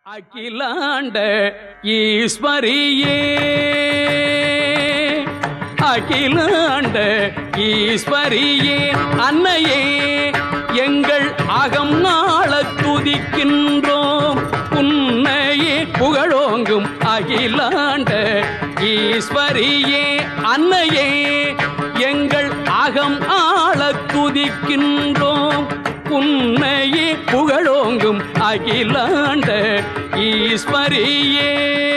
அகிலாண்ட ஈஸ்வரியே அகிலாண்ட ஈஸ்வரியே அன்னையே எங்கள் அகம் நாள துதிக்கின்றோம் உன்னையே புகழோங்கும் அகிலாண்ட ஈஸ்வரியே அன்னையே எங்கள் அகம் ஆள துதிக்கின்றோம் உன்னையே புகழோங்கும் அகிலாண்ட ஈஸ்வரியே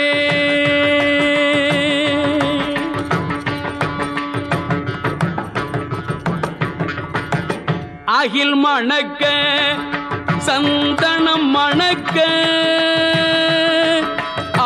அகில் மணக்க சந்தனம் மணக்க ஆ,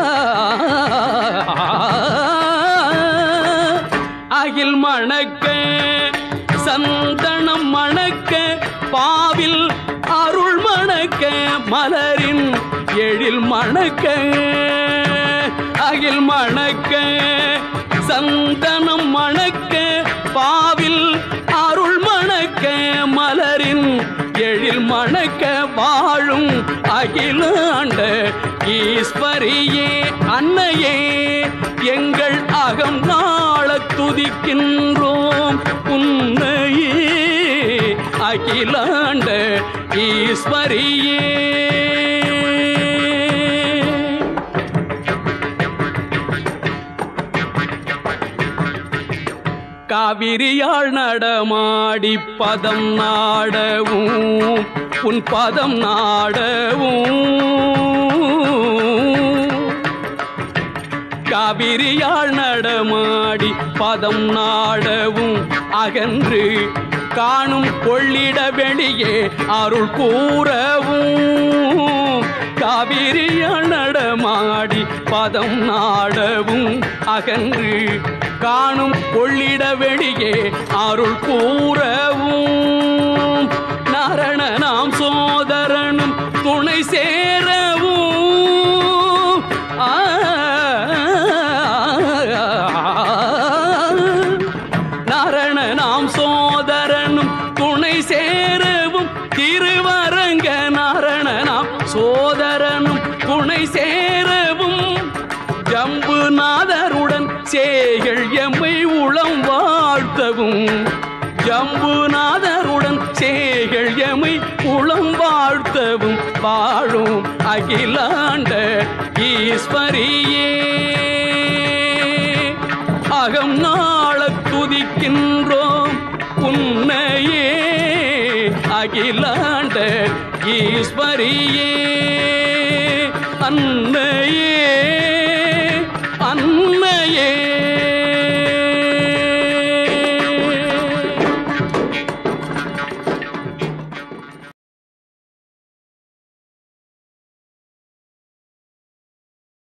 அகில் மணக்க சந்தனம் மணக்க பாவில் அருள் மணக்க மலரின் எழில் மணக்க அகில் மணக்க சந்தனம் மணக்க பாவில் அருள் மணக்க மலரின் எழில் மணக்க வாழும் அகிலாண்ட ஈஸ்வரியே அன்னையே எங்கள் அகம் நாள துதிக்கின்றோம் உன்னையே அகிலாண்ட ஈஸ்வரியே காவிரியாள் நடமாடி பதம் நாடவும் உன் பதம் நாடவும் காவிரியாள் நடமாடி பதம் நாடவும் அகன்று காணும் கொள்ளிட வெளியே அருள் கூறவும் காவிரியாள் நடமாடி பதம் நாடவும் அகன்று காணும் கொள்ளிட வெளியே அருள் கூறவும் நரண நாம் சோதரனும் துணை சேரவும் ஆ, நரண நாம் சோதரனும் துணை சேரவும் திருவரங்க நரண நாம் சோதரனும் துணை சேரவும் ஜம்புநாதருடன் சேகள் எம்மை உளம் வாழ்த்தவும் ஜம்புநாதருடன் சேகள் எமை உளம் வாழ்த்தவும் வாழும் அகிலாண்ட ஈஸ்வரியே அகம் நாள துதிக்கின்றோம் உன்னையே அகிலாண்ட ஈஸ்வரியே அன்னை